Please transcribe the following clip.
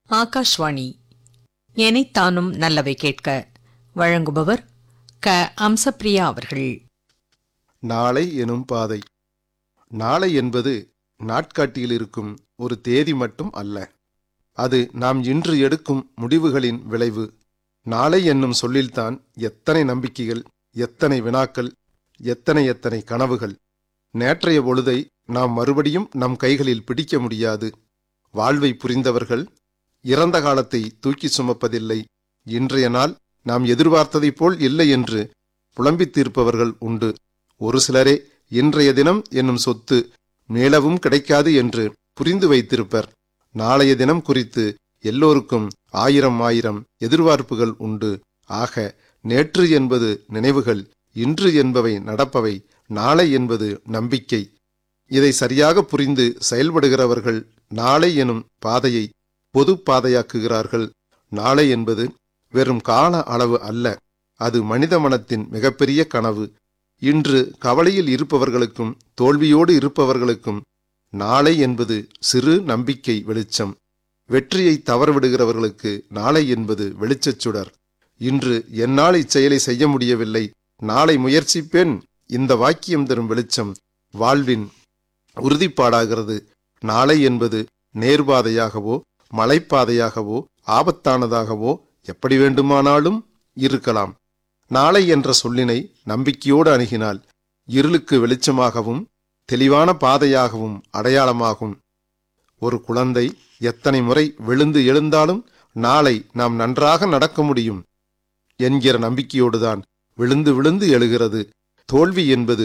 ஆகாஷ்வாணி எனைத்தானும் நல்லவை கேட்க வழங்குபவர் க அம்சப்பிரியா அவர்கள் நாளை எனும் பாதை நாளை என்பது நாட்காட்டியில் இருக்கும் ஒரு தேதி மட்டும் அல்ல அது நாம் இன்று எடுக்கும் முடிவுகளின் விளைவு நாளை என்னும் சொல்லில்தான் எத்தனை நம்பிக்கைகள் எத்தனை வினாக்கள் எத்தனை எத்தனை கனவுகள் நேற்றைய பொழுதை நாம் மறுபடியும் நம் கைகளில் பிடிக்க முடியாது வாழ்வை புரிந்தவர்கள் இறந்த காலத்தை தூக்கி சுமப்பதில்லை இன்றைய நாள் நாம் எதிர்பார்த்ததைப் போல் இல்லை என்று புலம்பித் தீர்ப்பவர்கள் உண்டு ஒரு சிலரே இன்றைய தினம் என்னும் சொத்து மேலவும் கிடைக்காது என்று புரிந்து வைத்திருப்பர் நாளைய தினம் குறித்து எல்லோருக்கும் ஆயிரம் ஆயிரம் எதிர்பார்ப்புகள் உண்டு ஆக நேற்று என்பது நினைவுகள் இன்று என்பவை நடப்பவை நாளை என்பது நம்பிக்கை இதை சரியாக புரிந்து செயல்படுகிறவர்கள் நாளை எனும் பாதையை பொது பாதையாக்குகிறார்கள் நாளை என்பது வெறும் கால அளவு அல்ல அது மனித மனத்தின் மிகப்பெரிய கனவு இன்று கவலையில் இருப்பவர்களுக்கும் தோல்வியோடு இருப்பவர்களுக்கும் நாளை என்பது சிறு நம்பிக்கை வெளிச்சம் வெற்றியை தவறவிடுகிறவர்களுக்கு நாளை என்பது வெளிச்சச் சுடர் இன்று என்னால் இச்செயலை செய்ய முடியவில்லை நாளை முயற்சிப்பேன் இந்த வாக்கியம் தரும் வெளிச்சம் வாழ்வின் உறுதிப்பாடாகிறது நாளை என்பது நேர்பாதையாகவோ மலைப்பாதையாகவோ ஆபத்தானதாகவோ எப்படி வேண்டுமானாலும் இருக்கலாம் நாளை என்ற சொல்லினை நம்பிக்கையோடு அணுகினால் இருளுக்கு வெளிச்சமாகவும் தெளிவான பாதையாகவும் அடையாளமாகும் ஒரு குழந்தை எத்தனை முறை விழுந்து எழுந்தாலும் நாளை நாம் நன்றாக நடக்க முடியும் என்கிற நம்பிக்கையோடுதான் விழுந்து விழுந்து எழுகிறது தோல்வி என்பது